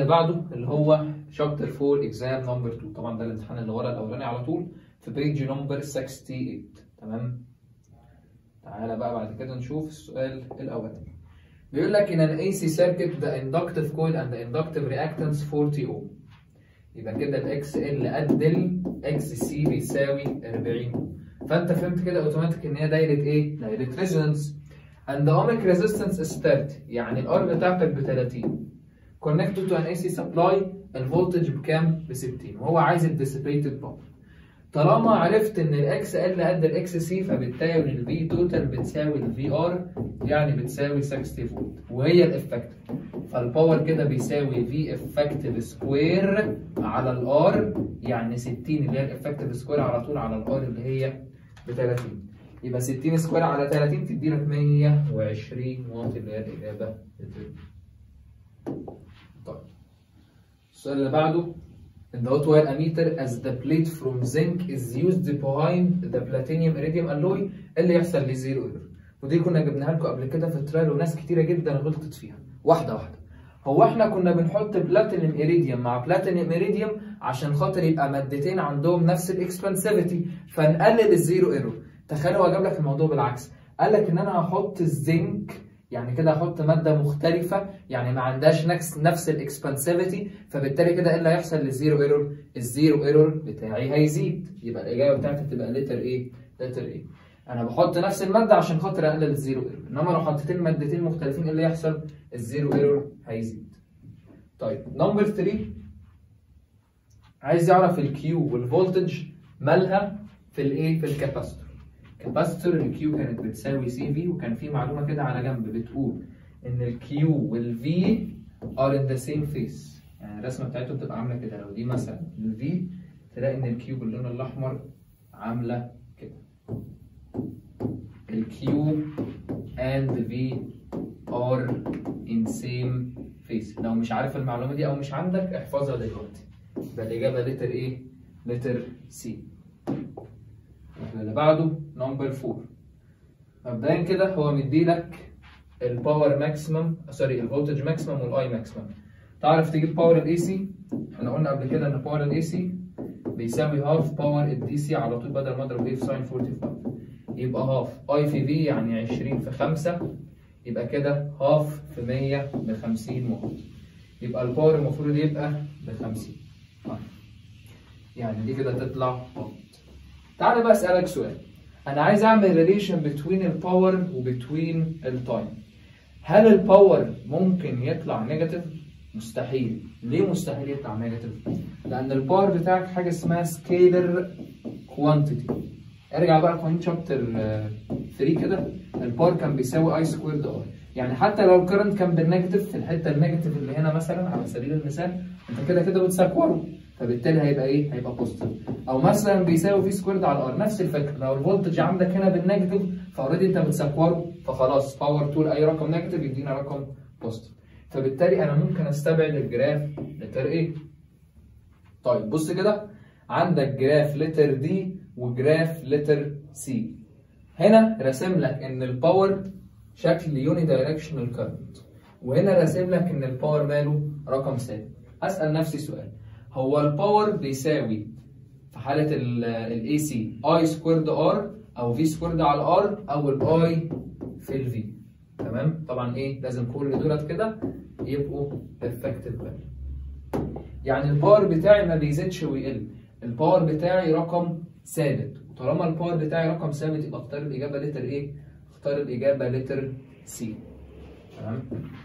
بعده اللي هو شابتر 4 اكزام نمبر 2 طبعا ده الامتحان اللي ورا الاولاني على طول في بيج نمبر 68 تمام تعالى بقى بعد كده نشوف السؤال الاولاني بيقول لك in an AC circuit the inductive coil and the inductive reactance 40 ohm يبقى كده الاكس ال قد الاكس سي بيساوي 40 ohm فانت فهمت كده اوتوماتيك ان هي دايره ايه؟ دايره ريزونانس and the ohmic resistance is 30 يعني الار بتاعتك ب 30 connected to an AC supply الفولتج بكام؟ ب 60 وهو عايز الديسيبيتد باور طالما عرفت ان الاكس ال قد الاكس سي فبالتالي الفي توتال بتساوي الفي ار يعني بتساوي 60 فولت وهي الافكتيف فالباور كده بيساوي في افكتيف سكوير على الار يعني 60 اللي هي الافكتيف سكوير على طول على الار اللي هي ب 30 يبقى 60 سكوير على 30 تدي لك 120 واط اللي هي الاجابه طيب السؤال اللي بعده in the hot wire ammeter as the plate from zinc is used behind the platinum iridium alloy اللي يحصل لزيرو ايرور ودي كنا جبناها لكم قبل كده في الترايل وناس كتيره جدا غلطت فيها واحده واحده هو احنا كنا بنحط بلاتينيوم ايريديوم مع بلاتينيوم ايريديوم عشان خاطر يبقى مادتين عندهم نفس الاكسبنسيفيتي فنقلل الزيرو ايرور تخيل هو جاب لك الموضوع بالعكس قال لك ان انا هحط الزنك يعني كده هحط ماده مختلفه يعني ما عندهاش نفس نفس الاكسبنسيفيتي فبالتالي كده ايه اللي هيحصل للزيرو ايرور الزيرو ايرور بتاعي هيزيد يبقى الاجابه بتاعتي تبقى لتر ايه لتر ايه انا بحط نفس الماده عشان خاطر اقلل الزيرو ايرور انما لو حطيتين مادتين مختلفين ايه اللي يحصل الزيرو ايرور هيزيد طيب نمبر 3 عايز يعرف الكيو والفولتج مالها في الايه في الكاباستور كاباستور الكيو كانت بتساوي سي في وكان في معلومه كده على جنب بتقول ان الكيو والفي ار ان ذا سيم فيس يعني الرسمه بتاعته بتبقى عامله كده لو دي مثلا الفي تلاقي ان الكيو باللون الاحمر عامله كده الكيو and V are in same face لو مش عارف المعلومه دي او مش عندك احفظها دلوقتي يبقى الاجابه لتر ايه؟ لتر سي اللي بعده نمبر 4 مبدئيا كده هو مديلك الباور ماكسيمم سوري الفولتج ماكسيمم والاي ماكسيمم تعرف تجيب باور الاي سي احنا قلنا قبل كده ان باور الاي سي بيساوي هاف باور الدي سي على طول بدل ما اضرب ايه في ساين 45 يبقى هاف اي في في يعني 20 في 5 يبقى كده هاف في 100 ب 50 واط يبقى الباور المفروض يبقى ب 50 يعني دي كده تطلع واط تعالى بقى اسالك سؤال انا عايز اعمل ريليشن بتوين الباور وبتوين التايم هل الباور ممكن يطلع نيجاتيف مستحيل ليه مستحيل يطلع نيجاتيف لان الباور بتاعك حاجه اسمها سكيلر كوانتيتي ارجع بقى قوانين شابتر 3 كده الباور كان بيساوي اي سكويرد ار يعني حتى لو الكرنت كان بالنيجاتيف في الحته النيجاتيف اللي هنا مثلا على سبيل المثال انت كده كده بتسكوره فبالتالي هيبقى ايه؟ هيبقى بوزيتيف او مثلا بيساوي في سكويرد على ار نفس الفكره لو الفولتج عندك هنا بالنيجاتيف فاوريدي انت بتسكوره فخلاص باور طول اي رقم نيجاتيف يدينا رقم بوزيتيف فبالتالي انا ممكن استبعد الجراف لتر ايه؟ طيب بص كده عندك جراف لتر دي وجراف لتر سي هنا راسم لك ان الباور شكل يوني دايركشنال كارنت وهنا راسم لك ان الباور ماله رقم ثابت اسال نفسي سؤال هو الباور بيساوي في حاله الاي سي اي سكويرد ار او في سكويرد على الار او الاي في الفي تمام طبعا ايه لازم كل دولت كده يبقوا افكتيف فاليو يعني الباور بتاعي ما بيزيدش ويقل الباور بتاعي رقم ثابت وطالما الباور بتاعي رقم ثابت يبقى اختار الاجابه لتر ايه اختار الاجابه لتر سي تمام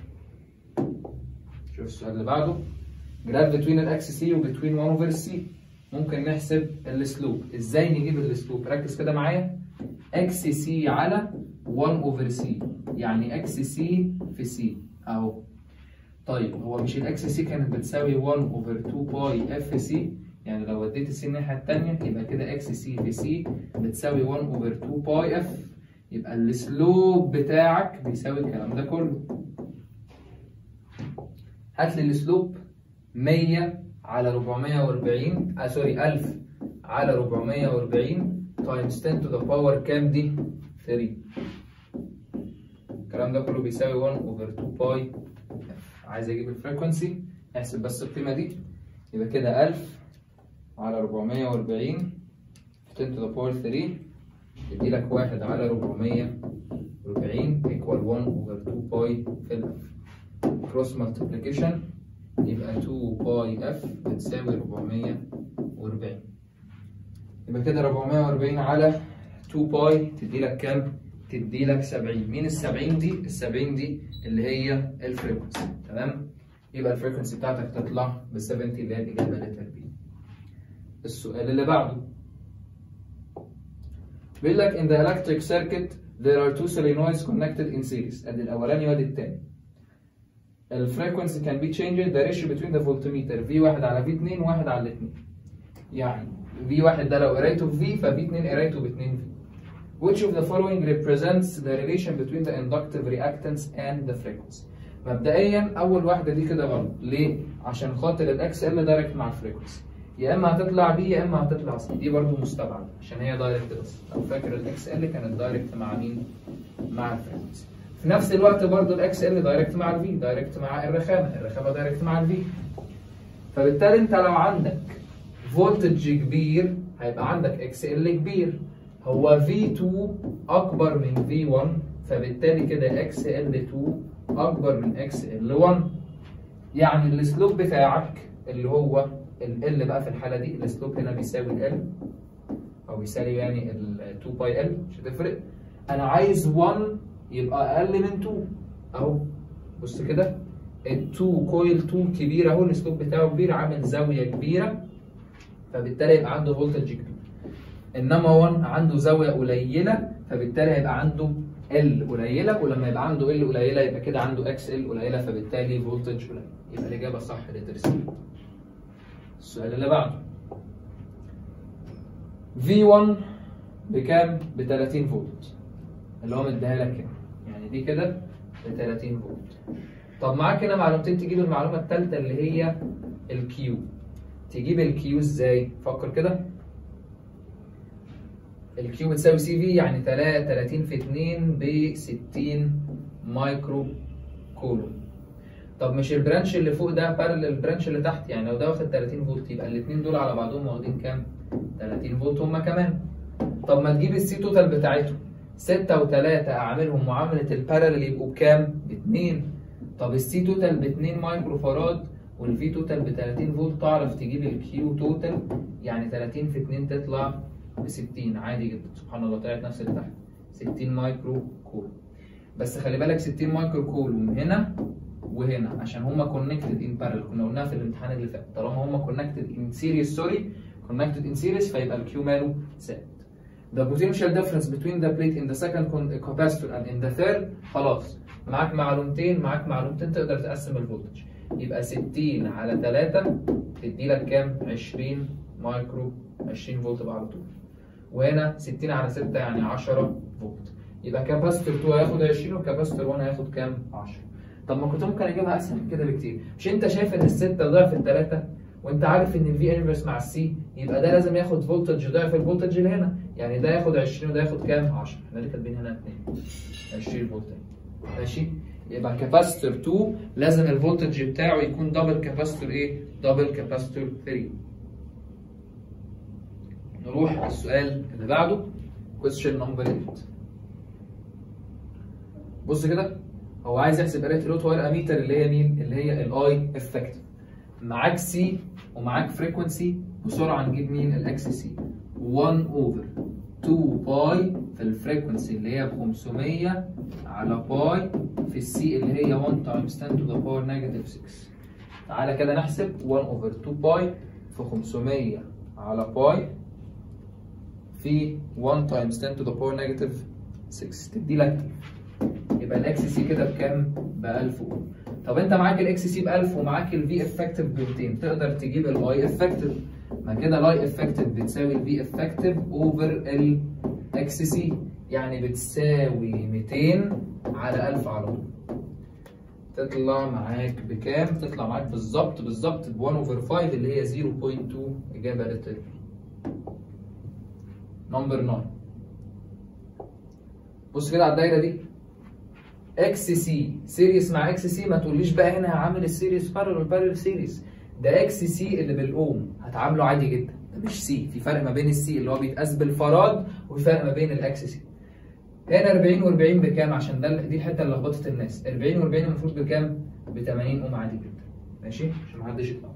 شوف السؤال اللي بعده جراف بتوين الاكس سي وبتوين 1 اوفر سي ممكن نحسب السلوب ازاي نجيب السلوب ركز كده معايا اكس سي على 1 اوفر سي يعني اكس سي في سي اهو طيب هو مش الاكس سي كانت بتساوي 1 اوفر 2 باي اف سي يعني لو وديت السي الناحيه الثانيه يبقى كده اكس سي في سي بتساوي 1 اوفر 2 باي اف يبقى السلوب بتاعك بيساوي الكلام ده كله هات لي السلوب 100 على 440 آه سوري 1000 على 440 تايمز 10 تو ذا باور كام دي 3 الكلام ده كله بيساوي 1 اوفر 2 باي اف عايز اجيب الفريكونسي احسب بس القيمة دي يبقى كده 1000 على 440 10 to the power 3 يدي لك 1 على 440 equal 1 over 2 باي في ال cross multiplication يبقى 2 باي f بتساوي 440 يبقى كده 440 على 2 باي تدي لك كام؟ تدي لك 70 مين ال 70 دي؟ ال 70 دي اللي هي الفريكونسي تمام؟ يبقى الفريكونسي بتاعتك تطلع ب 70 اللي هي الإجابة لتربيع السؤال اللي بعده بيقول لك in the electric circuit there are two solenoids connected in series ادي الاولاني وادي الثاني الفريكونسي can be changed the ratio between the voltmeter V1 على V2 واحد على الاثنين يعني V1 ده لو قرايته ب V ف V2 قرايته ب 2 V which of the following represents the relation between the inductive reactance and the frequency مبدئيا اول واحده دي كده غلط ليه عشان خاطر الاكس ال دايركت مع الفريكونسي يا اما هتطلع بي يا اما هتطلع سي دي برضو مستبعده عشان هي دايركت بس لو فاكر الاكس ال كانت دايركت مع مين مع الفريكونسي في نفس الوقت برضو الاكس ال دايركت مع الفي دايركت مع الرخامه الرخامه دايركت مع الفي فبالتالي انت لو عندك فولتج كبير هيبقى عندك اكس ال كبير هو V2 اكبر من V1 فبالتالي كده XL2 اكبر من XL1 يعني السلوب بتاعك اللي هو ال L بقى في الحاله دي السلوب هنا بيساوي ال او بيساوي يعني ال 2 باي ال مش هتفرق انا عايز 1 يبقى اقل من 2 اهو بص كده ال 2 كويل 2 كبير اهو السلوب بتاعه كبير عامل زاويه كبيره فبالتالي يبقى عنده فولتج كبير انما 1 عنده زاويه قليله فبالتالي هيبقى عنده ال قليله ولما يبقى عنده ال قليله يبقى كده عنده اكس ال قليله فبالتالي فولتج قليل يبقى الاجابه صح لترسيم السؤال اللي بعده V1 بكام؟ ب 30 فولت اللي هو مديها لك هنا يعني دي كده ب 30 فولت طب معاك هنا معلومتين تجيب المعلومه الثالثه اللي هي الكيو تجيب الكيو ازاي؟ فكر كده الكيو بتساوي سي في يعني 30 في 2 ب 60 مايكرو كولوم طب مش البرانش اللي فوق ده بارل البرانش اللي تحت يعني لو ده واخد 30 فولت يبقى الاثنين دول على بعضهم واخدين كام 30 فولت هما كمان طب ما تجيب السي توتال بتاعتهم 6 و3 اعملهم معامله البارل يبقوا بكام ب 2 طب السي توتال ب 2 مايكرو فاراد والفي توتال ب 30 فولت تعرف تجيب الكيو توتال يعني 30 في 2 تطلع ب 60 عادي جدا سبحان الله طلعت نفس اللي تحت 60 مايكرو كول بس خلي بالك 60 مايكرو كول من هنا وهنا عشان هما كونكتد ان بارل كنا قلناها في الامتحان اللي فات طالما هما كونكتد ان سيريس سوري كونكتد ان سيريس فيبقى الكيو ماله ثابت The potential difference between the plate in the second capacitor and in the third خلاص معاك معلومتين معاك معلومتين تقدر تقسم الفولتج يبقى 60 على 3 تدي لك كام 20 مايكرو 20 فولت بقى على طول وهنا 60 على 6 يعني 10 فولت يبقى كاباستور 2 هياخد 20 وكاباستور 1 هياخد كام 10 طب ما كنت ممكن اجيبها اسهل من كده بكتير مش انت شايف ان الستة ضعف الثلاثة وانت عارف ان الفي انفرس مع السي يبقى ده لازم ياخد فولتج ضعف الفولتج اللي هنا يعني ده ياخد 20 وده ياخد كام 10 احنا ليه كاتبين هنا 2 20 فولت ماشي يبقى كاباستور 2 لازم الفولتج بتاعه يكون دبل كاباستور ايه دبل كاباستور 3 نروح السؤال اللي بعده question number 8 بص كده هو عايز يحسب قرايه الروت واير اميتر اللي هي مين؟ اللي هي الاي افكتيف معاك سي ومعاك فريكونسي بسرعه نجيب مين؟ الاكس سي 1 اوفر 2 باي في الفريكونسي اللي هي ب 500 على باي في السي اللي هي 1 تايمز 10 تو ذا باور نيجاتيف 6 تعالى كده نحسب 1 اوفر 2 باي في 500 على باي في 1 تايمز 10 to the power negative 6 تدي لك يبقى الاكس سي كده بكام؟ ب 1000 اوم طب انت معاك الاكس سي ب 1000 ومعاك الفي افكتيف ب 200 تقدر تجيب الاي افكتيف ما كده الاي افكتيف بتساوي الفي افكتيف اوفر الاكس سي يعني بتساوي 200 على 1000 على طول تطلع معاك بكام؟ تطلع معاك بالظبط بالظبط ب 1 اوفر 5 اللي هي 0.2 اجابه للترم نمبر 9 بص كده على الدايره دي اكس سي سيريس مع اكس سي ما تقوليش بقى هنا هعمل السيريس بارل والبارل سيريس ده اكس سي اللي بالاوم هتعامله عادي جدا ده مش سي في فرق ما بين السي اللي هو بيتقاس بالفراد وفي فرق ما بين الاكس سي هنا 40 و40 بكام عشان ده دي الحته اللي لخبطت الناس 40 و40 المفروض بكام ب 80 اوم عادي جدا ماشي عشان ما حدش يتلخبط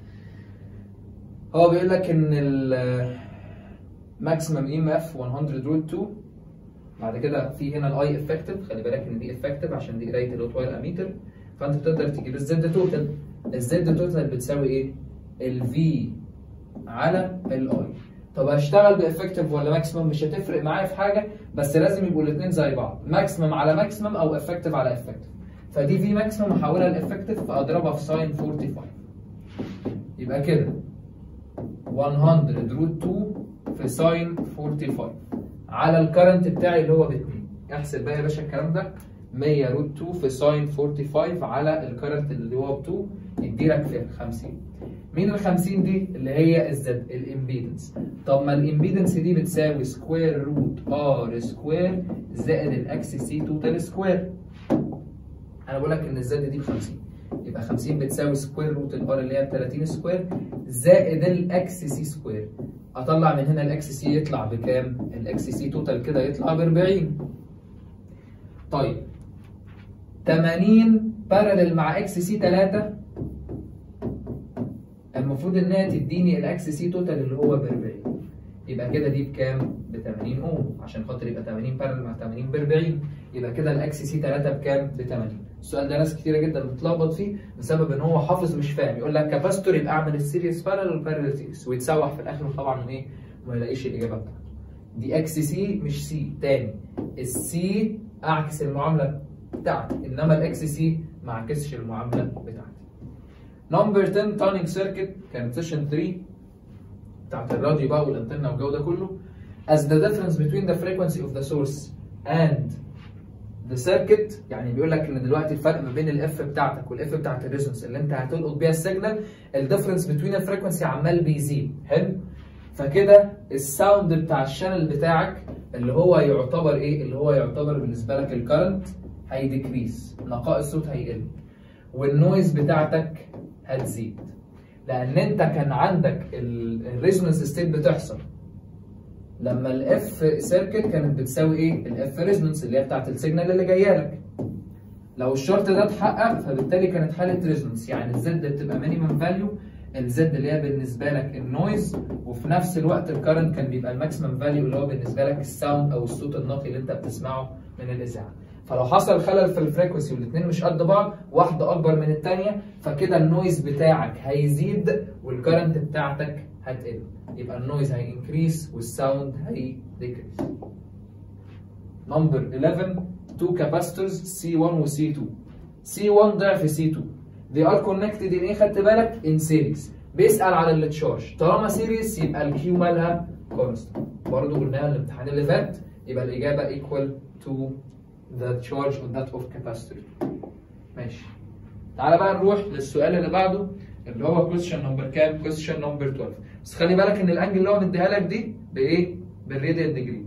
هو بيقول لك ان ال ماكسيمم اي ام اف 100 روت 2 بعد كده في هنا الاي افكتيف خلي بالك ان دي افكتيف عشان دي قرايه الاوت واير اميتر فانت بتقدر تجيب الزد توتال الزد توتال بتساوي ايه؟ الفي على الاي طب هشتغل بافكتيف ولا ماكسيمم مش هتفرق معايا في حاجه بس لازم يبقوا الاثنين زي بعض ماكسيمم على ماكسيمم او افكتيف على افكتيف فدي في ماكسيمم احولها لافكتيف فاضربها في ساين 45 يبقى كده 100 روت 2 في ساين 45 على الكرنت بتاعي اللي هو ب 2 احسب بقى يا باشا الكلام ده 100 روت 2 في ساين 45 على الكرنت اللي هو ب 2 يديلك في 50 مين ال 50 دي اللي هي الزد الامبيدنس طب ما الامبيدنس دي بتساوي سكوير روت ار سكوير زائد الاكس سي توتال سكوير انا بقول لك ان الزد دي ب 50 يبقى 50 بتساوي سكوير روت الار اللي هي ب 30 سكوير زائد الاكس سي سكوير اطلع من هنا الاكس سي يطلع بكام؟ الاكس سي توتال كده يطلع ب 40 طيب 80 بارلل مع اكس سي 3 المفروض انها تديني الاكس سي توتال اللي هو ب 40 يبقى كده دي بكام؟ ب 80 اوم عشان خاطر يبقى 80 بارلل مع 80 ب 40 يبقى كده الاكس سي 3 بكام؟ ب 80 السؤال ده ناس كتيره جدا بتتلخبط فيه بسبب ان هو حافظ مش فاهم يقول لك كاباستور يبقى اعمل السيريس بارلل والبارلل سيريس ويتسوح في الاخر طبعا ايه؟ وما يلاقيش الاجابه بتاعته دي اكس سي مش سي تاني السي اعكس المعامله بتاعتي انما الاكس سي ما اعكسش المعامله بتاعتي نمبر 10 تانينج سيركت كانت سيشن 3 بتاعت الراديو بقى والانتنه والجو ده كله as the difference between the frequency of the source and the circuit يعني بيقول لك ان دلوقتي الفرق ما بين الاف بتاعتك والاف بتاعت الريزونس اللي انت هتلقط بيها السيجنال الديفرنس بين الفريكونسي عمال بيزيد حلو فكده الساوند بتاع الشانل بتاعك اللي هو يعتبر ايه اللي هو يعتبر بالنسبه لك الكرنت هيديكريس نقاء الصوت هيقل والنويز بتاعتك هتزيد لان انت كان عندك الريزونانس ستيت بتحصل لما الاف سيركت كانت بتساوي ايه الاف ريزونانس اللي هي بتاعت السيجنال اللي جايه لك لو الشرط ده اتحقق فبالتالي كانت حاله ريزونانس يعني الزد بتبقى مينيمم فاليو الزد اللي هي بالنسبه لك النويز وفي نفس الوقت الكرنت كان بيبقى الماكسيمم فاليو اللي هو بالنسبه لك الساوند او الصوت النقي اللي انت بتسمعه من الاذاعه فلو حصل خلل في الفريكونسي والاثنين مش قد بعض واحده اكبر من الثانيه فكده النويز بتاعك هيزيد والكرنت بتاعتك هتقل يبقى النويز هينكريس والساوند هيديكريس نمبر 11 two capacitors C1 و C2 C1 ضعف C2 they are connected in ايه خدت بالك in series بيسأل على التشارج طالما سيريس يبقى الكيو مالها constant برضه قلناها الامتحان اللي فات يبقى الإجابة equal to the charge on that of capacitor ماشي تعالى بقى نروح للسؤال اللي بعده اللي هو question number كام question number 12 بس خلي بالك ان الانجل اللي هو مديها لك دي بايه بالراديال ديجري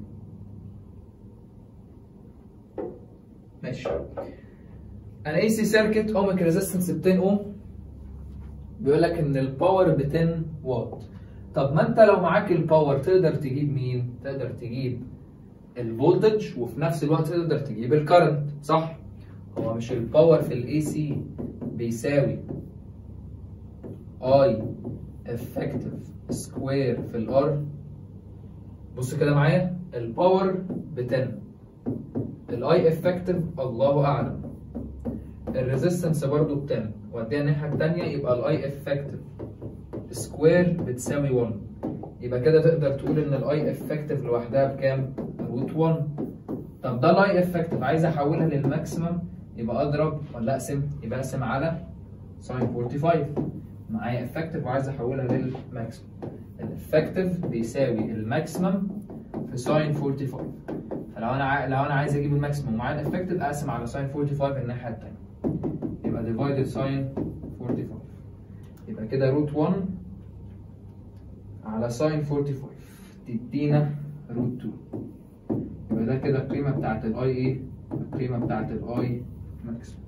ماشي انا اي سي سيركت اوميك ريزيستنس ب 10 اوم بيقول لك ان الباور ب 10 واط طب ما انت لو معاك الباور تقدر تجيب مين تقدر تجيب الفولتج وفي نفس الوقت تقدر تجيب الكرنت صح هو مش الباور في الاي سي بيساوي اي افكتيف سكوير في الار بص كده معايا الباور ب 10 الاي افكتيف الله اعلم الريزيستنس برضو ب 10 واديها الناحيه الثانيه يبقى الاي افكتيف سكوير بتساوي 1 يبقى كده تقدر تقول ان الاي افكتيف لوحدها بكام؟ روت 1 طب ده الاي افكتيف عايز احولها للماكسيمم يبقى اضرب ولا اقسم؟ يبقى اقسم على ساين 45 معايا افكتيف وعايز احولها للماكسيمم الافكتيف بيساوي الماكسيمم في ساين 45 فلو انا ع... لو انا عايز اجيب الماكسيمم ومعايا الافكتيف اقسم على ساين 45 الناحيه الثانيه يبقى ديفايدد ساين 45 يبقى كده روت 1 على ساين 45 تدينا روت 2 يبقى ده كده القيمه بتاعت الاي ايه القيمه بتاعت الاي ماكسيمم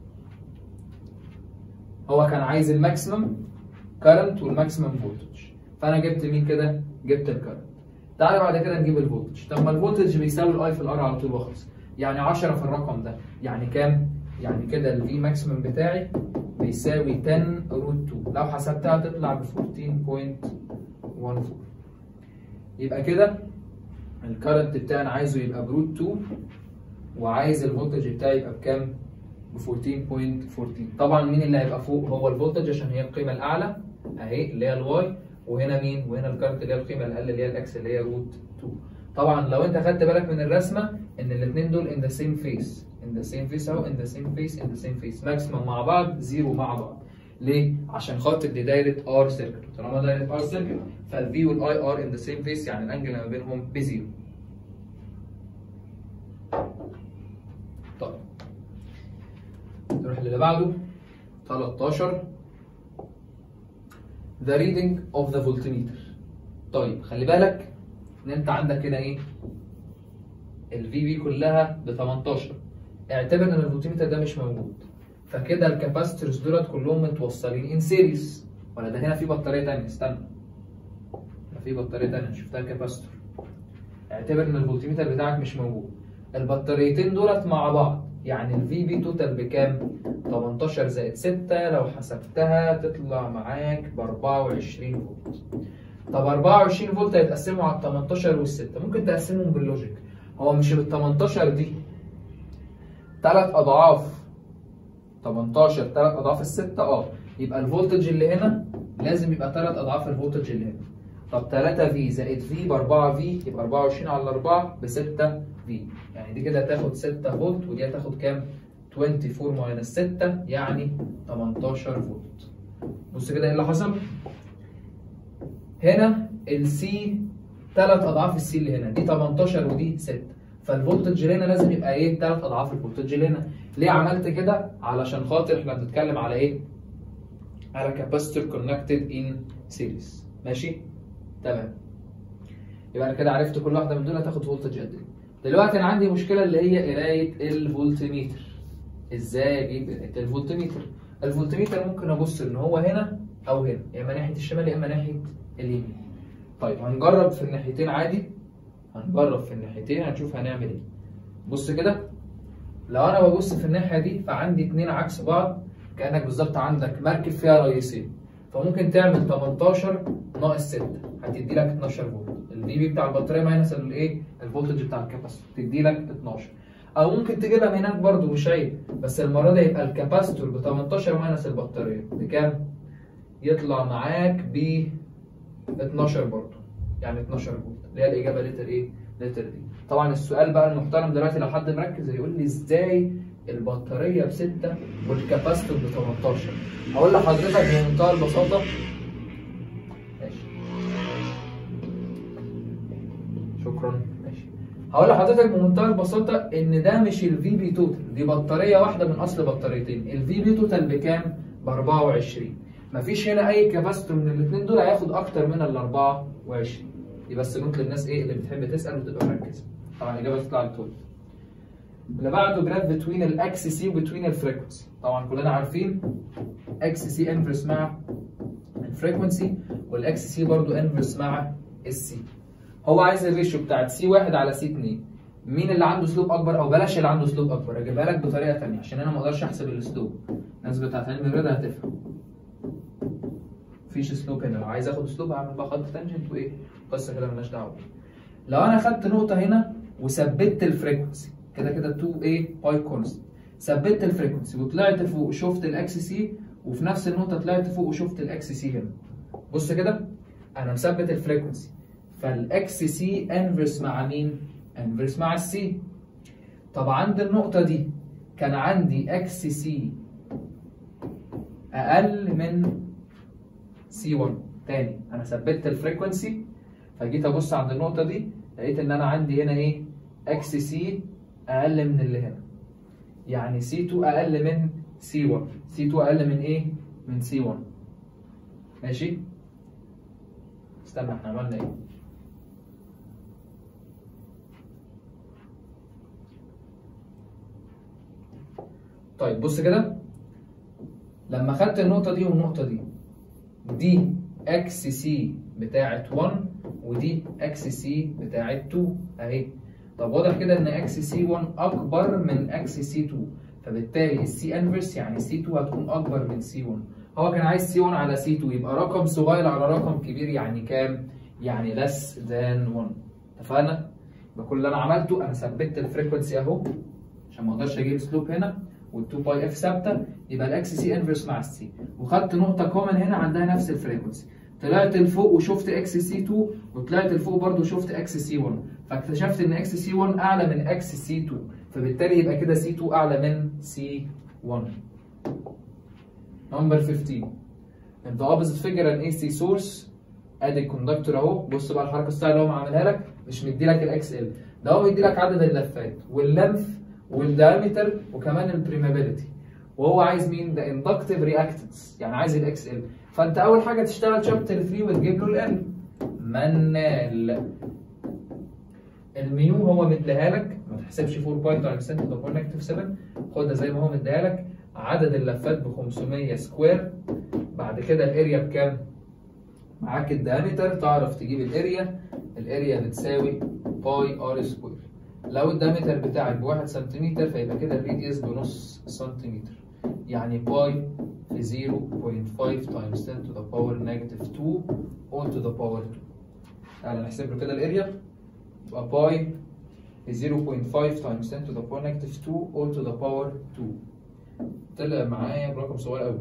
هو كان عايز الماكسيمم كارنت والماكسيمم فولتج فانا جبت مين كده جبت الكارنت تعالى بعد كده نجيب الفولتج طب ما الفولتج بيساوي الاي في الار على طول وخلص يعني 10 في الرقم ده يعني كام يعني كده الفي ماكسيمم بتاعي بيساوي 10 روت 2 لو حسبتها تطلع ب 14.14 يبقى كده الكارنت بتاعي انا عايزه يبقى بروت 2 وعايز الفولتج بتاعي يبقى بكام؟ ب 14.14 طبعا مين اللي هيبقى فوق هو الفولتج عشان هي القيمه الاعلى اهي اللي هي الواي وهنا مين؟ وهنا الكارنت اللي هي القيمه الاقل اللي هي الاكس اللي هي روت 2 طبعا لو انت خدت بالك من الرسمه ان الاثنين دول in the same face in the same face اهو in the same face in the same face ماكسيمم مع بعض زيرو مع بعض ليه؟ عشان خاطر دي دايره ار سيركل طالما دايره ار سيركل فالفي والاي ار ان ذا سيم فيس يعني الانجل ما بينهم بزيرو طيب نروح للي بعده 13 the reading of the voltmeter طيب خلي بالك ان انت عندك هنا ايه الفي بي كلها ب 18 اعتبر ان الفولتميتر ده مش موجود فكده الكاباسيتورز دولت كلهم متوصلين ان سيريز ولا ده هنا في بطاريه ثانيه استنى ده في بطاريه ثانيه شفتها الكاباسيتور اعتبر ان الفولتميتر بتاعك مش موجود البطاريتين دولت مع بعض يعني الفي بي توتال بكام 18 زائد 6 لو حسبتها تطلع معاك ب 24 فولت طب 24 فولت هيتقسموا على ال 18 وال 6 ممكن تقسمهم باللوجيك هو مش ال 18 دي ثلاث اضعاف 18 ثلاث اضعاف الستة اه يبقى الفولتج اللي هنا لازم يبقى ثلاث اضعاف الفولتج اللي هنا طب 3 في زائد في ب 4 في يبقى 24 على 4 ب 6 في يعني دي كده هتاخد 6 فولت ودي هتاخد كام 24 ماينس 6 يعني 18 فولت بص كده ايه اللي حصل هنا السي ثلاث اضعاف السي اللي هنا دي 18 ودي 6 فالفولتج اللي هنا لازم يبقى ايه ثلاث اضعاف الفولتج اللي هنا ليه عملت كده علشان خاطر احنا بنتكلم على ايه على كاباسيتور كونكتد ان سيريز ماشي تمام يبقى انا كده عرفت كل واحده من دول هتاخد فولتج قد ايه دلوقتي انا عندي مشكله اللي هي قرايه الفولتميتر ازاي اجيب قرايه الفولتميتر الفولتميتر ممكن ابص ان هو هنا او هنا يا اما ناحيه الشمال يا اما ناحيه اليمين طيب هنجرب في الناحيتين عادي هنجرب في الناحيتين هنشوف هنعمل ايه بص كده لو انا ببص في الناحيه دي فعندي اتنين عكس بعض كانك بالظبط عندك مركب فيها رئيسين فممكن تعمل 18 ناقص 6 هتدي لك 12 فولت الفي بي بتاع البطاريه ماينس الايه الفولتج بتاع الكاباسيتور تدي لك 12 او ممكن تجيبها من هناك برده مش عيب بس المره دي يبقى الكاباسيتور ب 18 ماينس البطاريه بكام؟ يطلع معاك ب 12 برضه يعني 12 فولت اللي هي الاجابه لتر ايه؟ لتر دي طبعا السؤال بقى المحترم دلوقتي لو حد مركز هيقول لي ازاي البطاريه ب 6 والكاباسيتور ب 18 هقول لحضرتك بمنتهى البساطه ماشي شكرا ماشي هقول لحضرتك بمنتهى البساطه ان ده مش الفي بي توتال دي بطاريه واحده من اصل بطاريتين الفي بي توتال بكام؟ ب 24 مفيش هنا اي كاباسيتور من الاثنين دول هياخد اكتر من ال 24 دي بس نوت للناس ايه اللي بتحب تسال وتبقى مركزه طبعا الاجابه تطلع للكل اللي بعده جراف بتوين الاكس سي وبتوين الفريكونسي طبعا كلنا عارفين اكس سي انفرس مع الفريكونسي والاكس سي برضو انفرس مع السي هو عايز الريشيو بتاعت سي 1 على سي 2 مين اللي عنده سلوب اكبر او بلاش اللي عنده سلوب اكبر اجيبها لك بطريقه ثانيه عشان انا ما اقدرش احسب السلوب الناس بتاعت علم الرياضه هتفهم مفيش سلوب هنا لو عايز اخد سلوب هعمل بقى خط تانجنت وايه قصه كده مالناش دعوه لو انا خدت نقطه هنا وثبت الفريكونسي كده كده 2 ايه باي كونست ثبت الفريكونسي وطلعت فوق شفت الاكس سي وفي نفس النقطه طلعت فوق وشفت الاكس سي هنا بص كده انا مثبت الفريكونسي فالاكس سي انفرس مع مين انفرس مع السي طب عند النقطه دي كان عندي اكس سي اقل من سي 1 تاني انا ثبت الفريكونسي فجيت ابص عند النقطه دي لقيت ان انا عندي هنا ايه اكس سي اقل من اللي هنا يعني سي 2 اقل من سي 1 سي 2 اقل من ايه من سي 1 ماشي استنى احنا عملنا ايه طيب بص كده لما خدت النقطه دي والنقطه دي دي اكس سي بتاعت 1 ودي اكس سي بتاعت 2 اهي طب واضح كده ان اكس سي 1 اكبر من اكس سي 2 فبالتالي السي انفرس يعني سي 2 هتكون اكبر من سي 1 هو كان عايز سي 1 على سي 2 يبقى رقم صغير على رقم كبير يعني كام؟ يعني less than 1 اتفقنا؟ يبقى كل اللي انا عملته انا ثبت الفريكونسي اهو عشان ما اقدرش اجيب سلوب هنا وال2 باي اف ثابته يبقى الاكس سي انفرس مع السي وخدت نقطه كومن هنا عندها نفس الفريكونسي طلعت لفوق وشفت اكس سي 2 وطلعت لفوق برضه شفت اكس سي 1 فاكتشفت ان اكس سي 1 اعلى من اكس سي 2 فبالتالي يبقى كده سي 2 اعلى من سي 1 نمبر 15 in the opposite figure an AC source ادي الكوندكتور اهو بص بقى الحركه السهله اللي هو عاملها لك مش مدي لك الاكس ال ده هو مدي لك عدد اللفات واللمف والدايمتر وكمان البريمابيلتي وهو عايز مين ده اندكتيف رياكتنس يعني عايز الاكس ال فانت اول حاجه تشتغل شابتر 3 وتجيب له ال منال الميو هو مديها لك ما تحسبش 4 باي تايمز 10 تو ذا باور نيجاتيف 7 خدها زي ما هو مديها لك عدد اللفات ب 500 سكوير بعد كده الاريا بكام؟ معاك الدايمتر تعرف تجيب الاريا الاريا بتساوي باي ار سكوير لو الدايمتر بتاعك بواحد سنتيمتر فيبقى كده الريديوس بنص سنتيمتر يعني باي في 0.5 تايمز 10 to the power negative 2 all to the power 2 تعالى نحسب له كده الاريا يبقى باي في 0.5 تايمز 10 to the power negative 2 all to the power 2 طلع معايا برقم صغير قوي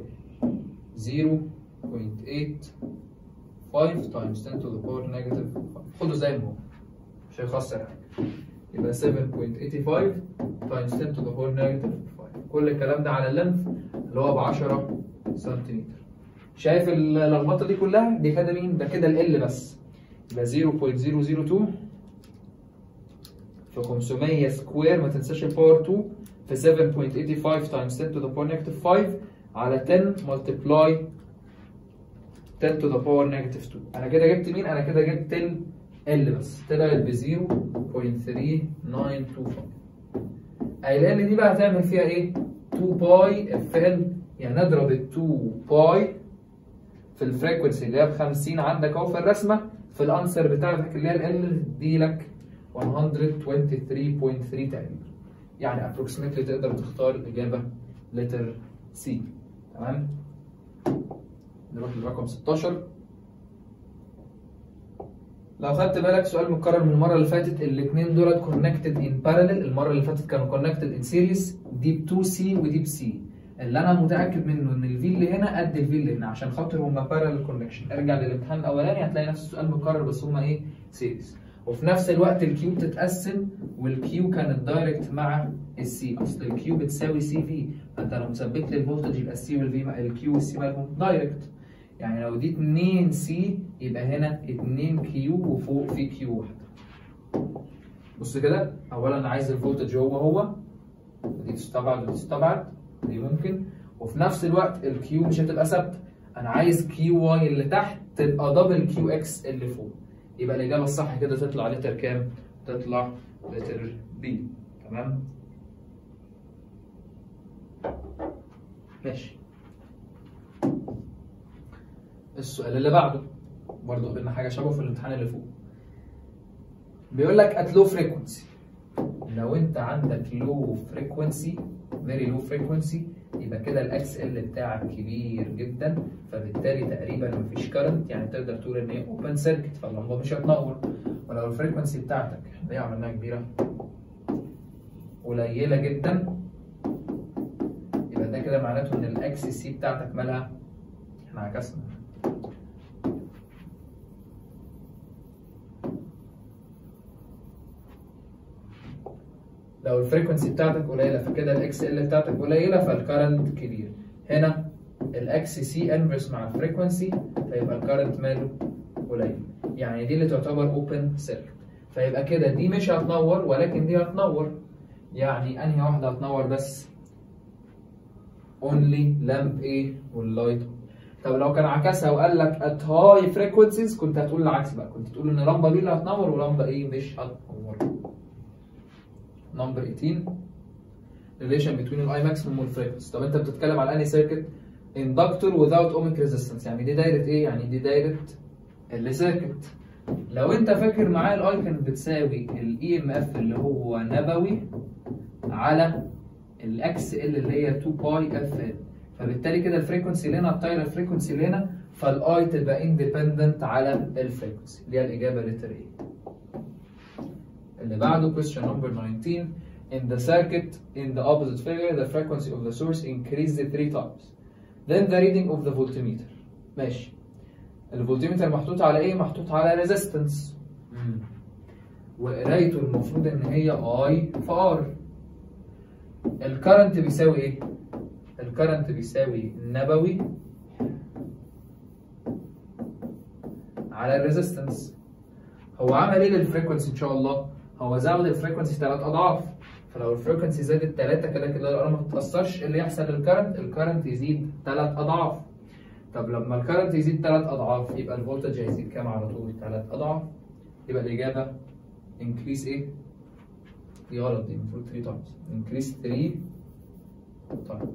0.85 times 10 to the power negative 5 خده زي ما هو مش هيخسر حاجه يبقى 7.85 times 10 to the power negative 5 كل الكلام ده على اللمف اللي هو ب 10 سنتيمتر شايف اللخبطه دي كلها دي كده مين ده كده ال بس يبقى 0.002 في 500 سكوير ما تنساش الباور 2 في 7.85 times 10 to the power negative 5 على 10 multiply 10 to the power negative 2 انا كده جبت مين؟ انا كده جبت ال ال بس طلعت ب 0.3925 ال ال دي بقى هتعمل فيها ايه؟ 2 باي اف ال يعني نضرب ال 2 باي في الفريكونسي اللي هي ب 50 عندك اهو في الرسمه في الانسر بتاعتك اللي هي ال دي لك 123.3 تقريبا يعني approximately تقدر تختار الإجابة letter C تمام نروح للرقم 16 لو خدت بالك سؤال متكرر من المرة اللي فاتت الاثنين دولت connected in parallel المرة اللي فاتت كانوا connected in series دي ب 2C ودي ب C اللي انا متاكد منه ان الفي اللي هنا قد الفي اللي هنا عشان خاطر هما parallel connection ارجع للامتحان الاولاني هتلاقي نفس السؤال متكرر بس هما ايه سيريز وفي نفس الوقت الكيو بتتقسم والكيو كانت دايركت مع السي اصل الكيو بتساوي سي في فانت لو مثبت لي الفولتج يبقى السي والفي الكيو والسي مالهم دايركت يعني لو دي 2 سي يبقى هنا 2 كيو وفوق في كيو واحده بص كده اولا انا عايز الفولتج هو هو ودي تستبعد ودي تستبعد دي ممكن وفي نفس الوقت الكيو مش هتبقى ثابته انا عايز كيو واي اللي تحت تبقى دبل كيو اكس اللي فوق يبقى الإجابة الصح كده تطلع لتر كام؟ تطلع لتر بي تمام؟ ماشي السؤال اللي بعده برضه قابلنا حاجة شبهه في الامتحان اللي فوق بيقول لك at low frequency لو انت عندك low frequency very low frequency يبقى كده الاكس ال بتاعك كبير جدا فبالتالي تقريبا مفيش كارنت يعني تقدر تقول ان هي اوبن سيركت فاللمبه مش هتنور ولو الفريكونسي بتاعتك احنا عملناها كبيره قليله جدا يبقى ده كده معناته ان الاكس سي بتاعتك مالها احنا عكسنا لو الفريكونسي بتاعتك قليله فكده الاكس ال بتاعتك قليله فالكرنت كبير هنا الاكس سي انفرس مع الفريكونسي فيبقى الكرنت ماله قليل يعني دي اللي تعتبر اوبن سيركت فيبقى كده دي مش هتنور ولكن دي هتنور يعني انهي واحده هتنور بس اونلي لامب ايه واللايت طب لو كان عكسها وقال لك ات هاي فريكونسيز كنت هتقول العكس بقى كنت تقول ان لمبه بي اللي هتنور ولمبه ايه مش هتنور نمبر 18 ريليشن بين الاي ماكسيموم والفريكونسي طب انت بتتكلم على انهي سيركت اندكتور without اوميك ريزيستنس يعني دي دايره ايه يعني دي دايره السيركت لو انت فاكر معايا الاي كانت بتساوي الاي ام اف اللي هو نبوي على الاكس ال اللي هي 2 باي اف ال فبالتالي كده الفريكونسي اللي هنا الطايره الفريكونسي اللي هنا فالاي تبقى اندبندنت على الفريكونسي اللي هي الاجابه لتر ايه اللي بعده question number 19 in the circuit in the opposite figure the frequency of the source increased three times then the reading of the voltmeter ماشي الفولتميتر محطوط على ايه محطوط على ريزيستنس وقرايته المفروض ان هي اي في ار الكرنت بيساوي ايه الكرنت بيساوي نبوي على الريزيستنس هو عمل ايه للفريكونسي ان شاء الله هو زود الفريكونسي ثلاث اضعاف فلو الفريكونسي زادت ثلاثة كده كده الار ما تتاثرش اللي يحصل للكرنت الكرنت يزيد ثلاث اضعاف طب لما الكرنت يزيد ثلاث اضعاف يبقى الفولتج هيزيد كام على طول ثلاث اضعاف يبقى الاجابه انكريس ايه دي غلط دي المفروض 3 تايمز انكريس 3 طيب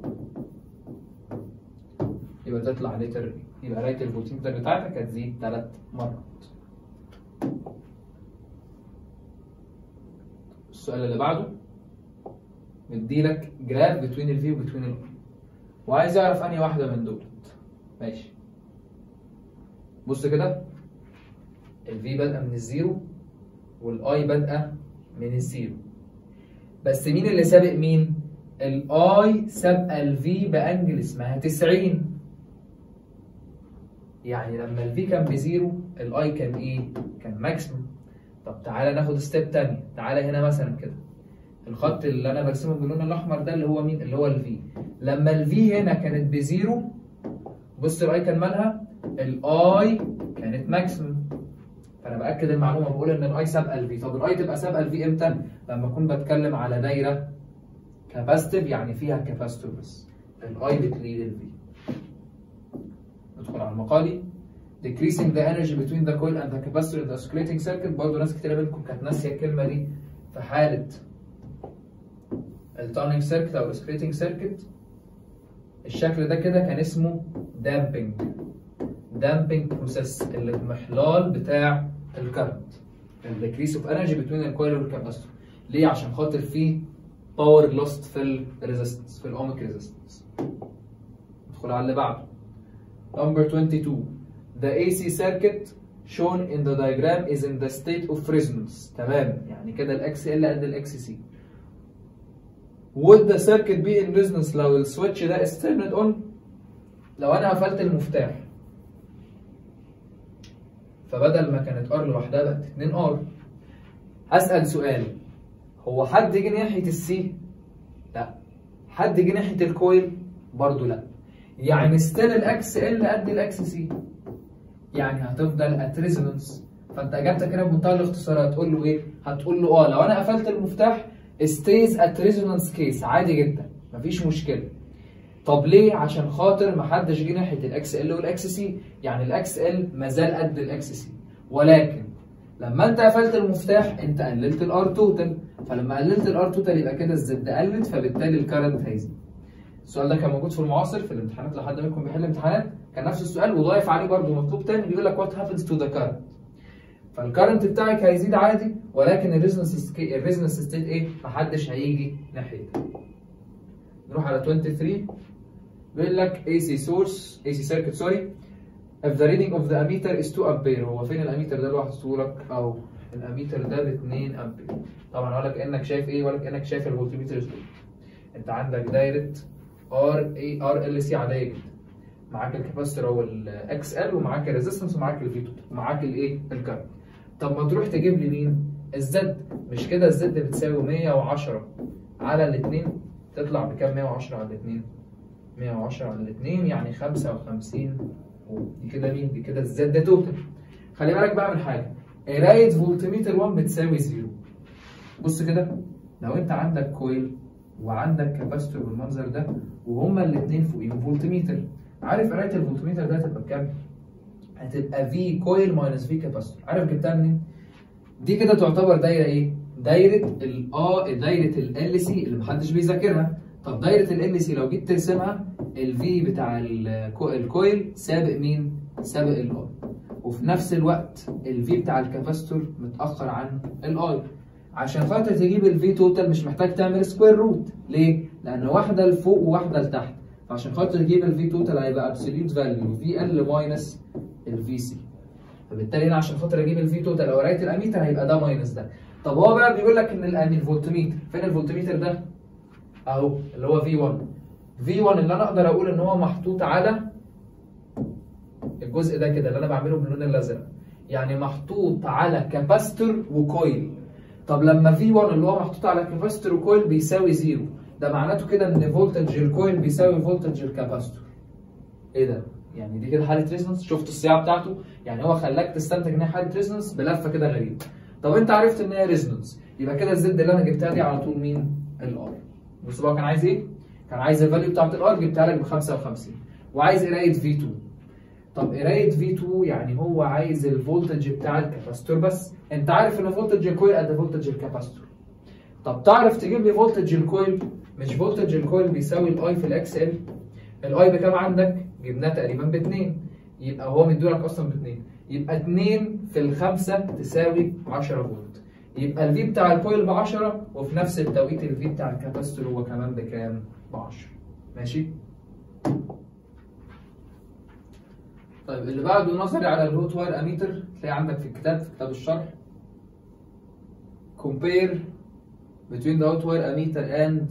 يبقى تطلع لتر يبقى قرايه الفولتميتر بتاعتك هتزيد ثلاث مرات السؤال اللي بعده مديلك جراف بتوين الفي وبتوين الاي وعايز يعرف انهي واحده من دول ماشي بص كده الفي بادئه من الزيرو والاي بادئه من الزيرو بس مين اللي سابق مين الاي سابقه الفي بانجل اسمها 90 يعني لما الفي كان بزيرو الاي كان ايه كان ماكسيمم طب تعالى ناخد ستيب تانية تعالى هنا مثلا كده الخط اللي انا برسمه باللون الاحمر ده اللي هو مين اللي هو الفي لما الفي هنا كانت بزيرو بص الاي كان مالها الاي كانت ماكسيمم فانا باكد المعلومه بقول ان الاي سابقه الفي طب الاي تبقى سابقه الفي امتى لما اكون بتكلم على دايره كاباستيف يعني فيها كاباستور بس الاي بتليد الفي ندخل على المقالي decreasing the energy between the coil and the capacitor in the oscillating circuit برضه ناس كتير منكم كانت ناسيه الكلمه دي في حاله التانينج سيركت او الاسكريتنج سيركت الشكل ده كده كان اسمه دامبنج دامبنج بروسيس الاضمحلال بتاع الكرنت الديكريس اوف انرجي بتوين الكويل والكاباستور ليه عشان خاطر في باور لوست في الريزيستنس في الاوميك ريزيستنس ندخل على اللي بعده number 22 the AC circuit shown in the diagram is in the state of resonance تمام يعني كده الاكس ال قد الاكس سي would the circuit be in resonance لو السويتش ده is turned on لو انا قفلت المفتاح فبدل ما كانت ار لوحدها بقت 2 ار هسأل سؤال هو حد جه ناحية السي؟ لا حد جه ناحية الكويل؟ برضه لا يعني ستيل الاكس ال قد الاكس سي يعني هتفضل ات ريزونانس فانت اجابتك هنا بمنتهى الاختصار هتقول له ايه؟ هتقول له اه لو انا قفلت المفتاح ستيز ات ريزونانس كيس عادي جدا مفيش مشكله طب ليه؟ عشان خاطر محدش جه ناحيه الاكس ال والاكس سي يعني الاكس ال مازال قد الاكس سي ولكن لما انت قفلت المفتاح انت قللت الار توتال فلما قللت الار توتال يبقى كده الزد قلت فبالتالي الكرنت هيزيد السؤال ده كان موجود في المعاصر في الامتحانات لو حد منكم بيحل امتحانات كان نفس السؤال وضايف عليه برضه مطلوب تاني بيقول لك وات هابنز تو ذا كارنت فالكرنت بتاعك هيزيد عادي ولكن الريزونانس الريزونانس ستيت ايه؟ محدش هيجي ناحيتك. نروح على 23 بيقول لك AC source AC circuit sorry if the reading of the ammeter is 2 ampere هو فين الاميتر ده لوحده لك اهو الاميتر ده ب 2 امبير طبعا ولا كانك شايف ايه ولا كانك شايف الفولتميتر اسود انت عندك دايره ار اي ار ال سي عاديه جدا معاك الكاباستور او الاكس ال ومعاك الريزستنس ومعاك الفي ومعاك الايه الكارت طب ما تروح تجيب لي مين الزد مش كده الزد بتساوي 110 على الاثنين تطلع بكام 110 على الاثنين 110 على الاثنين يعني 55 دي كده مين دي كده الزد ده توتال خلي بالك بقى من حاجه قرايه فولتميتر 1 بتساوي 0 بص كده لو انت عندك كويل وعندك كاباستور بالمنظر ده وهما الاثنين فوقيهم فولتميتر عارف قرايه الفولتميتر ده هتبقى بكام؟ هتبقى في كويل ماينس في كاباستور عارف جبتها منين؟ دي كده تعتبر دايره ايه؟ دايره ال اه دايره ال سي اللي محدش بيذاكرها طب دايره ال سي لو جيت ترسمها الفي بتاع الكو- الكويل سابق مين؟ سابق الاي وفي نفس الوقت الفي بتاع الكاباستور متاخر عن الاي عشان خاطر تجيب الفي توتال مش محتاج تعمل سكوير روت ليه؟ لان واحده لفوق وواحده لتحت فعشان خاطر تجيب الفي توتال هيبقى ابسوليوت فاليو في ال ماينس الفي سي فبالتالي انا عشان خاطر اجيب الفي توتال لو قريت الاميتر هيبقى ده ماينس ده طب هو بقى بيقول لك ان الأمي- الفولتميتر فين الفولتميتر ده؟ اهو اللي هو في 1 في 1 اللي انا اقدر اقول ان هو محطوط على الجزء ده كده اللي انا بعمله باللون الازرق يعني محطوط على كاباستور وكويل طب لما في 1 اللي هو محطوط على كاباستور وكويل بيساوي زيرو ده معناته كده ان فولتج الكويل بيساوي فولتج الكاباستور ايه ده يعني دي كده حاله ريزونانس شفت الساعه بتاعته يعني هو خلاك تستنتج ان هي حاله ريزونانس بلفه كده غريبه طب انت عرفت ان هي ريزونانس يبقى كده الزد اللي انا جبتها دي على طول مين الار بص بقى كان عايز ايه كان عايز الفاليو بتاعت الار جبتها لك ب 55 وعايز قرايه في 2 طب قرايه في 2 يعني هو عايز الفولتج بتاع الكاباستور بس انت عارف ان فولتج الكويل قد فولتج الكاباستور طب تعرف تجيب لي فولتج الكويل مش فولتج الكويل بيساوي الاي في الاكس ال الاي بكام عندك جبناه تقريبا ب 2 يبقى هو مديولك اصلا ب 2 يبقى 2 في الخمسة تساوي 10 فولت يبقى الفي بتاع الكويل ب 10 وفي نفس التوقيت الفي بتاع الكاباستور هو كمان بكام؟ ب 10 ماشي؟ طيب اللي بعده نظري على الهوت واير اميتر تلاقي عندك في الكتاب في كتاب الشرح compare between the hot wire ammeter and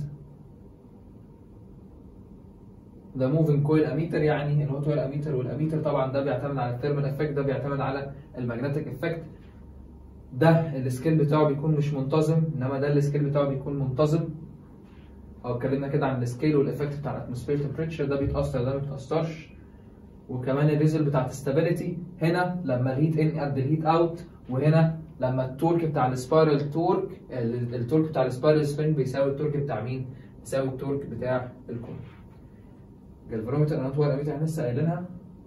the moving coil ammeter يعني الهوت واير اميتر والاميتر طبعا ده بيعتمد على الثيرمال افكت ده بيعتمد على المagnetic افكت ده السكيل بتاعه بيكون مش منتظم انما ده السكيل بتاعه بيكون منتظم او اتكلمنا كده عن السكيل والافكت بتاع الاتموسفير تمبريتشر ده بيتاثر ده ما بيتاثرش وكمان الريزل بتاع الستابيليتي هنا لما الهيت ان قد الهيت اوت وهنا لما التورك بتاع السبايرال تورك ال- التورك بتاع السبايرال سبرينج بيساوي التورك بتاع مين؟ بيساوي التورك بتاع الكون. الفارومتر انا طوال احنا لسه قايلينها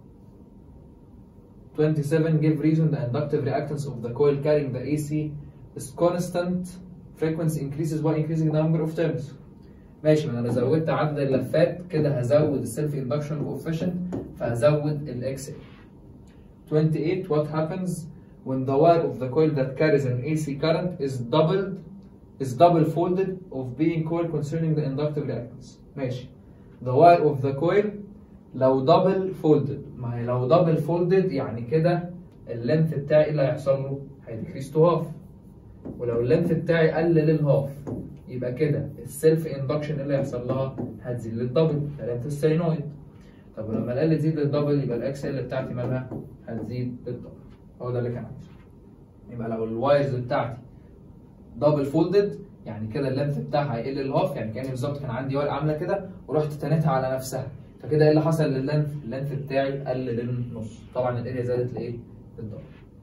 27 give reason the inductive reactance of the coil carrying the AC is constant frequency increases by increasing the number of turns ماشي ما انا لو زودت عدد اللفات كده هزود السيلف اندكشن كوفيشنت فهزود الاكس 28 what happens when the wire of the coil that carries an AC current is doubled is double folded of being coil concerning the inductive reactance ماشي the wire of the coil لو double folded ما هي لو double folded يعني كده اللينث بتاعي إيه اللي هيحصل له هيديكريس تو هاف ولو اللينث بتاعي قل للهاف يبقى كده السيلف اندكشن اللي هيحصل لها هتزيد للدبل ده لينث السينويد طب ولما ال تزيد للدبل يبقى الاكس ال بتاعتي مالها هتزيد للدبل هو ده اللي كان عايزه يبقى لو الوايرز بتاعتي دبل فولدد يعني كده اللينث بتاعها هيقل للهاف يعني كاني بالظبط كان عندي ورقه عامله كده ورحت تنيتها على نفسها فكده ايه اللي حصل لللينث؟ اللينث بتاعي قل للنص طبعا الاريا زادت لايه؟ للدبل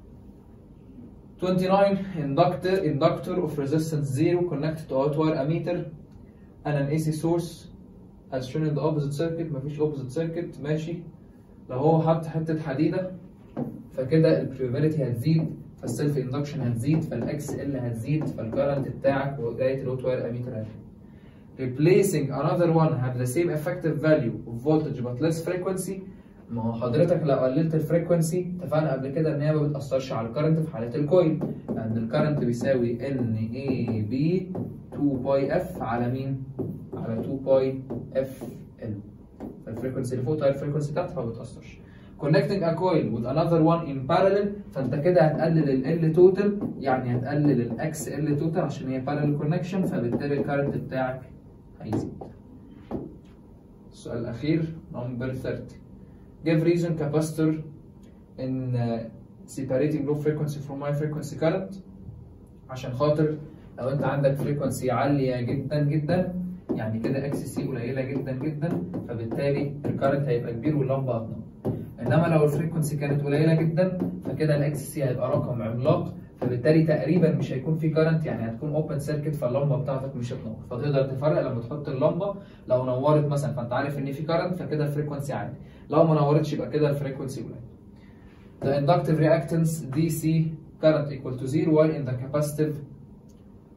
29 inductor inductor of resistance 0 connected to hot wire ammeter and an AC source as shown in the opposite circuit مفيش opposite circuit ماشي لو هو حط حته حديده فكده البريوبابيلتي هتزيد فالسيلف اندكشن هتزيد فالاكس ال هتزيد فالكرنت بتاعك وجايه الهوت واير اميتر هتزيد replacing another one have the same effective value of voltage but less frequency ما هو حضرتك لو قللت الفريكونسي اتفقنا قبل كده ان هي ما بتاثرش على الكرنت في حاله الكويل لان الكرنت بيساوي ان اي بي 2 باي اف على مين؟ على 2 باي اف ال فالفريكونسي اللي فوق هي الفريكونسي بتاعتها فما بتاثرش connecting a coil with another one in parallel فانت كده هتقلل ال L total يعني هتقلل الاكس L total عشان هي parallel connection فبالتالي الكرنت بتاعك هيزيد السؤال الأخير number 30 give reason capacitor in uh, separating low frequency from high frequency current عشان خاطر لو انت عندك فريكونسي عالية جدا جدا يعني كده اكس سي قليلة جدا جدا فبالتالي الكارنت هيبقى كبير واللمبة هتنور انما لو الفريكونسي كانت قليلة جدا فكده الاكس سي هيبقى رقم عملاق فبالتالي تقريبا مش هيكون في كارنت يعني هتكون اوبن سيركت فاللمبه بتاعتك مش هتنور فتقدر تفرق لما تحط اللمبه لو نورت مثلا فانت عارف ان في كارنت فكده الفريكونسي عالي لو ما نورتش يبقى كده الفريكونسي قليل The inductive reactance DC current equal to zero while in the capacitive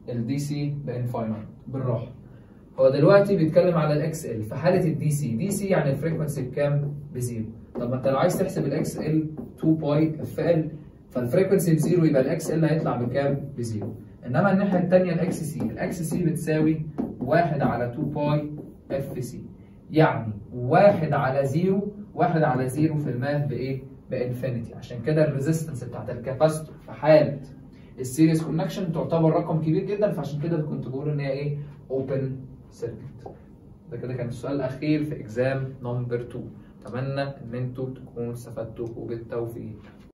الدي سي بانفاينايت بالراحه هو دلوقتي بيتكلم على الاكس ال في حاله الدي سي دي سي يعني الفريكونسي بكام بزيرو طب ما انت لو عايز تحسب الاكس ال 2 باي اف ال فالفريكونسي بزيرو يبقى الاكس ال هيطلع بكام بزيرو انما الناحيه الثانيه الاكس سي الاكس سي بتساوي 1 على 2 باي اف سي يعني 1 على 0 1 على 0 في الماث بايه بانفينيتي عشان كده الريزيستنس بتاعت الكاباستور في حاله السيريس كونكشن تعتبر رقم كبير جدا فعشان كده كنت بقول ان هي ايه اوبن سيركت ده كده كان السؤال الاخير في اكزام نمبر 2 اتمنى ان انتوا تكونوا استفدتوا وبالتوفيق